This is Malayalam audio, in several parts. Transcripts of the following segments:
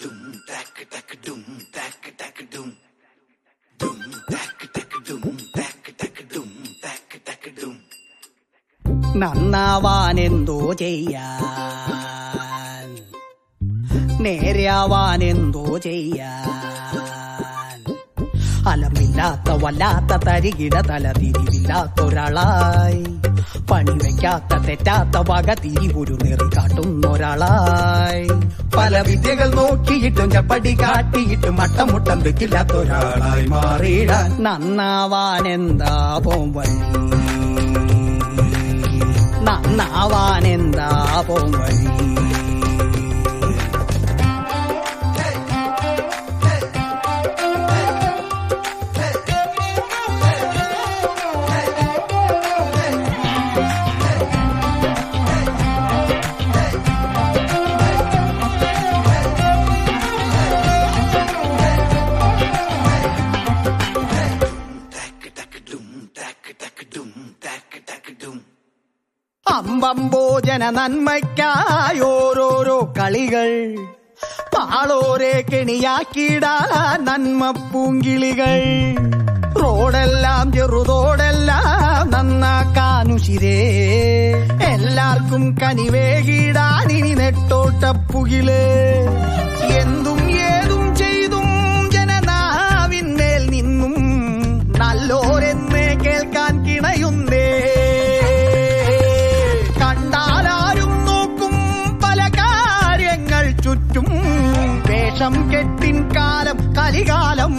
dum tack tack dum tack tack dum dum tack tack dum tack tack dum tack tack dum നന്നാവാൻ എന്തോ ചെയ്യാൻ നേരെയാവാൻ എന്തോ ചെയ്യാൻ അലമില്ലാത്ത വല്ലാത്ത തരികിട തലതിരിവില്ലാത്തൊരാളായി പണി വെക്കാത്ത തെറ്റാത്ത വക തിരിവൊരു നെറി കാട്ടുന്നൊരാളായി പല വിദ്യകൾ നോക്കിയിട്ടും ചപ്പടി കാട്ടിയിട്ടും മട്ടമുട്ടം വെക്കില്ലാത്തൊരാളായി മാറിയിടാൻ നന്നാവാൻ എന്താ പോം വഴി നന്നാവാൻ എന്താ പോം വഴി tack tack dum tack tack dum tack tack dum അമ്പമ്പോജന നന്മയ്ക്കായോരോരോ കളികൾ പാളോരെ കെണിയാക്കിടാൻ നന്മ പൂങ്കിളികൾ റോഡെല്ലാം ചെറുതോടെല്ലാം നന്നാക്കാനുശിരേ എല്ലാവർക്കും കനിവേകിടാൻ ഇനി നെട്ടോട്ടപ്പുകില് എന്തും ഏതും ചെയ്തും ജനനാവിന്മേൽ നിന്നും നല്ലോരെന്ന് കേൾക്കാൻ കിണയുന്നേ കണ്ടാലാരും നോക്കും പല കാര്യങ്ങൾ ചുറ്റും വേഷം കെട്ടിൻ കാലം കലികാലം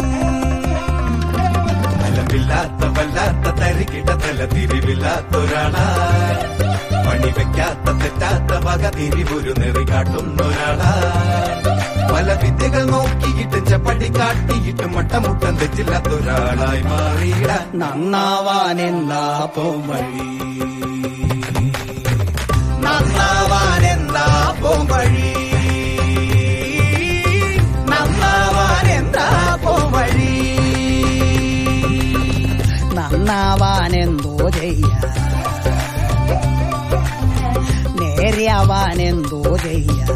ഫലമില്ലാത്ത വല്ലാത്ത തരികിട തല തിരിവില്ലാത്തൊരാളായി പണി വെക്കാത്ത തെറ്റാത്ത വക തിരിവൊരു നെറി കാട്ടുന്നൊരാളായി പല വിദ്യകൾ നോക്കിയിട്ട് ചപ്പടി കാട്ടിയിട്ട് മട്ടമുട്ടം തെറ്റില്ലാത്തൊരാളായി മാറിയിടാൻ നന്നാവാൻ എന്താ പോം വഴി നന്നാവാൻ എന്താ പോം വഴി നന്നാവാൻ എന്താ പോം വഴി നന്നാവാൻ എന്തോ ചെയ്യാ നേരെയാവാൻ എന്തോ ചെയ്യാ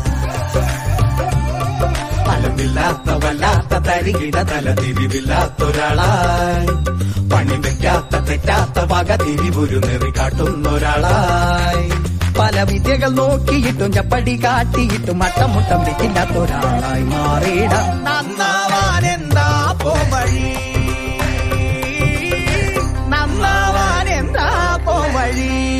ഫലമില്ലാത്ത വല്ലാത്ത തരികിട തല തിരിവില്ലാത്തൊരാളായി പണി വെക്കാത്ത തെറ്റാത്ത വക തിരിവൊരു നെറി കാട്ടുന്നൊരാളായി പല വിദ്യകൾ നോക്കിയിട്ടും ചപ്പടി കാട്ടിയിട്ടും മട്ടമുട്ടം വെച്ചില്ലാത്തൊരാളായി മാറിയിടാം നന്നാവാൻ എന്താ പോവഴി നന്നാവാൻ എന്താ പോ വഴി